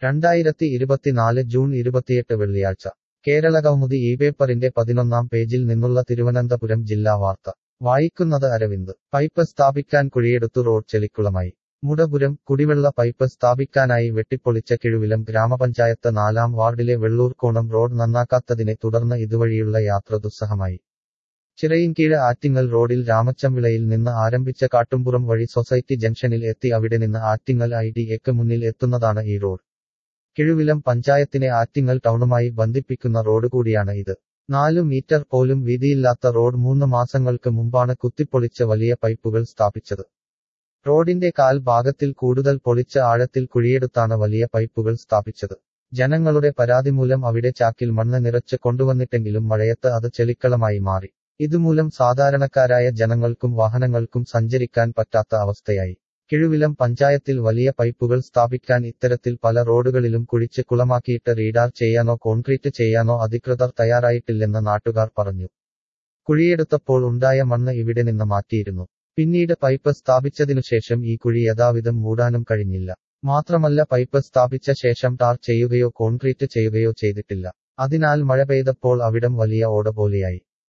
രണ്ടായിരത്തി ഇരുപത്തിനാല് ജൂൺ ഇരുപത്തിയെട്ട് വെള്ളിയാഴ്ച കേരള കൗമുദി ഈ പേപ്പറിന്റെ പതിനൊന്നാം പേജിൽ നിന്നുള്ള തിരുവനന്തപുരം ജില്ലാ വാർത്ത വായിക്കുന്നത് അരവിന്ദ് പൈപ്പ് സ്ഥാപിക്കാൻ കുഴിയെടുത്തു റോഡ് ചെളിക്കുളമായി മുടപുരം കുടിവെള്ള പൈപ്പ് സ്ഥാപിക്കാനായി വെട്ടിപ്പൊളിച്ച കിഴുവിലം ഗ്രാമപഞ്ചായത്ത് നാലാം വാർഡിലെ വെള്ളൂർക്കോണം റോഡ് നന്നാക്കാത്തതിനെ തുടർന്ന് ഇതുവഴിയുള്ള യാത്ര ദുസ്സഹമായി ചിറയിൻകീഴ് ആറ്റിങ്ങൽ റോഡിൽ രാമച്ചമ്പിളയിൽ നിന്ന് ആരംഭിച്ച കാട്ടുംപുറം വഴി സൊസൈറ്റി ജംഗ്ഷനിൽ എത്തി അവിടെ നിന്ന് ആറ്റിങ്ങൽ ഐ ഡി എക്ക് മുന്നിൽ എത്തുന്നതാണ് ഈ റോഡ് കിഴുവിലം പഞ്ചായത്തിനെ ആറ്റിങ്ങൽ ടൗണുമായി ബന്ധിപ്പിക്കുന്ന റോഡ് കൂടിയാണ് ഇത് നാലു മീറ്റർ പോലും വീതിയില്ലാത്ത റോഡ് മൂന്ന് മാസങ്ങൾക്ക് മുമ്പാണ് കുത്തിപ്പൊളിച്ച് വലിയ പൈപ്പുകൾ സ്ഥാപിച്ചത് റോഡിന്റെ കാൽ ഭാഗത്തിൽ കൂടുതൽ പൊളിച്ച ആഴത്തിൽ കുഴിയെടുത്താണ് വലിയ പൈപ്പുകൾ സ്ഥാപിച്ചത് ജനങ്ങളുടെ പരാതി മൂലം അവിടെ ചാക്കിൽ മണ്ണ് നിറച്ച് കൊണ്ടുവന്നിട്ടെങ്കിലും മഴയത്ത് അത് ചെളിക്കളമായി മാറി ഇതുമൂലം സാധാരണക്കാരായ ജനങ്ങൾക്കും വാഹനങ്ങൾക്കും സഞ്ചരിക്കാൻ പറ്റാത്ത അവസ്ഥയായി കിഴുവിലം പഞ്ചായത്തിൽ വലിയ പൈപ്പുകൾ സ്ഥാപിക്കാൻ ഇത്തരത്തിൽ പല റോഡുകളിലും കുഴിച്ച് കുളമാക്കിയിട്ട് റീഡാർ ചെയ്യാനോ കോൺക്രീറ്റ് ചെയ്യാനോ അധികൃതർ തയ്യാറായിട്ടില്ലെന്ന് നാട്ടുകാർ പറഞ്ഞു കുഴിയെടുത്തപ്പോൾ ഉണ്ടായ മണ്ണ് ഇവിടെ നിന്ന് മാറ്റിയിരുന്നു പിന്നീട് പൈപ്പ് സ്ഥാപിച്ചതിനുശേഷം ഈ കുഴി യഥാവിധം മൂടാനും കഴിഞ്ഞില്ല മാത്രമല്ല പൈപ്പ് സ്ഥാപിച്ച ശേഷം ടാർ ചെയ്യുകയോ കോൺക്രീറ്റ് ചെയ്യുകയോ ചെയ്തിട്ടില്ല അതിനാൽ മഴ പെയ്തപ്പോൾ അവിടം വലിയ ഓട പോലെയായി